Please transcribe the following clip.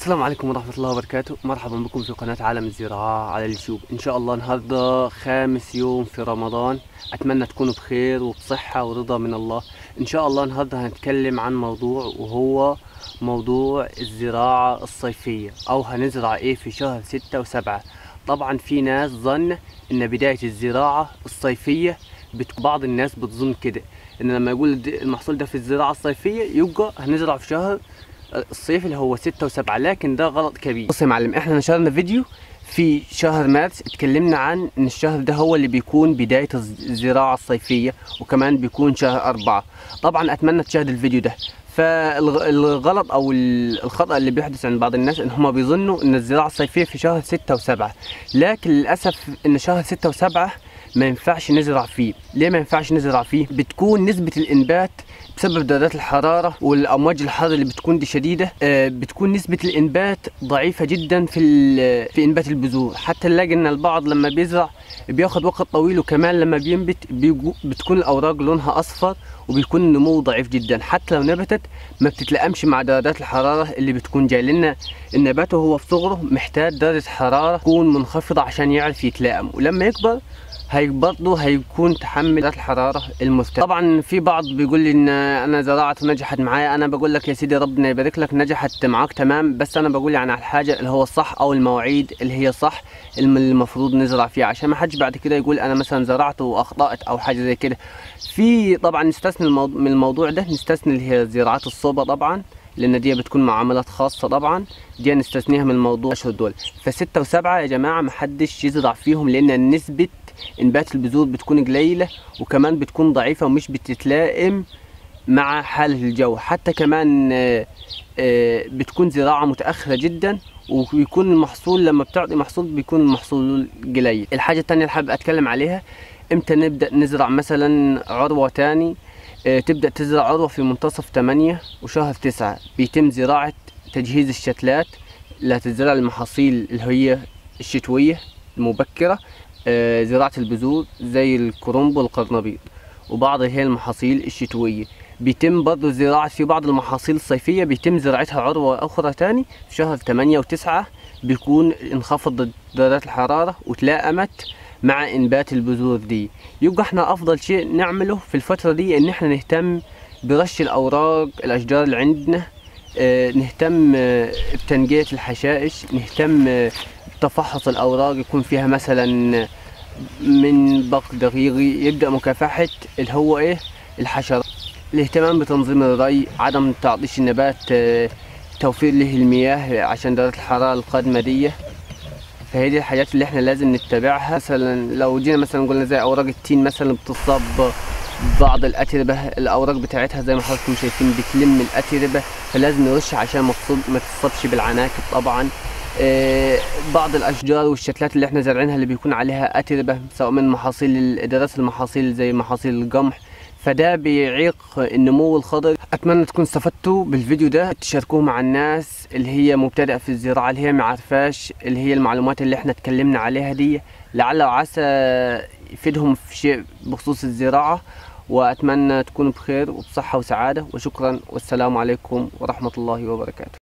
السلام عليكم ورحمة الله وبركاته مرحبا بكم في قناة عالم الزراعة على اليوتيوب إن شاء الله النهاردة خامس يوم في رمضان أتمنى تكونوا بخير وبصحة ورضا من الله إن شاء الله النهاردة هنتكلم عن موضوع وهو موضوع الزراعة الصيفية أو هنزرع إيه في شهر ستة وسبعة طبعا في ناس ظن إن بداية الزراعة الصيفية بت... بعض الناس بتظن كده إن لما يقول د- المحصول ده في الزراعة الصيفية يبقى هنزرع في شهر الصيف اللي هو ستة وسبعة لكن ده غلط كبير بص يا معلم احنا نشرنا فيديو في شهر مارس اتكلمنا عن ان الشهر ده هو اللي بيكون بداية الز- الزراعة الصيفية وكمان بيكون شهر أربعة طبعا اتمنى تشاهد الفيديو ده فالغلط او ال- الخطأ اللي بيحدث عند بعض الناس ان هم بيظنوا ان الزراعة الصيفية في شهر ستة وسبعة لكن للأسف ان شهر ستة وسبعة ما ينفعش نزرع فيه ليه ما ينفعش نزرع فيه بتكون نسبة الإنبات بسبب درجات الحرارة والأمواج الحارة اللي بتكون دي شديدة آه، بتكون نسبة الإنبات ضعيفة جدا في ال- في إنبات البذور حتى نلاقي إن البعض لما بيزرع بياخد وقت طويل وكمان لما بينبت بيجو- بتكون الأوراق لونها أصفر وبيكون النمو ضعيف جدا حتى لو نبتت ما بتتلائمش مع درجات الحرارة اللي بتكون جاي لنا النبات وهو في صغره محتاج درجة حرارة تكون منخفضة عشان يعرف يتلائم ولما يكبر هي برضه هيكون تحمل درجة الحرارة المفترضة طبعا في بعض بيقول لي ان انا زراعة نجحت معايا انا بقول لك يا سيدي ربنا يبارك لك نجحت معاك تمام بس انا بقول يعني على الحاجة اللي هو الصح او المواعيد اللي هي صح الم- المفروض نزرع فيها عشان ما حدش بعد كده يقول انا مثلا زرعت واخطأت او حاجة زي كده في طبعا نستثني الموضوع من الموضوع ده نستثني اللي هي زراعات الصوبة طبعا لان دي بتكون معاملات خاصة طبعا دي نستثنيها من الموضوع الاشهر دول فستة وسبعة يا جماعة محدش يزرع فيهم لان نسبة انبات البذور بتكون قليله وكمان بتكون ضعيفه ومش بتتلائم مع حاله الجو حتى كمان آه، آه، بتكون زراعه متاخره جدا وبيكون المحصول لما بتعطي محصول بيكون المحصول قليل الحاجه التانية اللي حابب اتكلم عليها امتى نبدا نزرع مثلا عروه تاني آه، تبدا تزرع عروه في منتصف 8 وشهر 9 بيتم زراعه تجهيز الشتلات اللي هتزرع المحاصيل اللي هي الشتويه المبكره آه، زراعة البذور زي الكرنب والقرنبيط وبعض هي المحاصيل الشتوية بيتم برضه زراعة في بعض المحاصيل الصيفية بيتم زراعتها عروة أخرى تاني في شهر 8 وتسعة بيكون انخفضت درجات الحرارة وتلائمت مع إنبات البذور دي يبقى احنا أفضل شيء نعمله في الفترة دي إن احنا نهتم برش الأوراق الأشجار اللي عندنا آه، نهتم آه، بتنقية الحشائش نهتم آه، بتفحص الأوراق يكون فيها مثلا من بق دقيقي يبدأ مكافحة اللي هو إيه الحشرات الاهتمام بتنظيم الري عدم تعطيش النبات آه، توفير له المياه عشان درجة الحرارة القادمة دي فهي دي الحاجات اللي احنا لازم نتبعها مثلا لو جينا مثلا قلنا زي اوراق التين مثلا بتصاب بعض الاتربه الاوراق بتاعتها زي ما حضراتكم شايفين بتلم الاتربه فلازم نرش عشان ما تصب ما تصابش بالعناكب طبعا آه، بعض الاشجار والشتلات اللي احنا زارعينها اللي بيكون عليها اتربه سواء من محاصيل دراسه المحاصيل زي محاصيل القمح فده بيعيق النمو الخضري اتمنى تكون استفدتوا بالفيديو ده تشاركوه مع الناس اللي هي مبتدئه في الزراعه اللي هي ما عارفاش اللي هي المعلومات اللي احنا اتكلمنا عليها دي لعل وعسى يفيدهم في شيء بخصوص الزراعه واتمنى تكونوا بخير وبصحه وسعاده وشكرا والسلام عليكم ورحمه الله وبركاته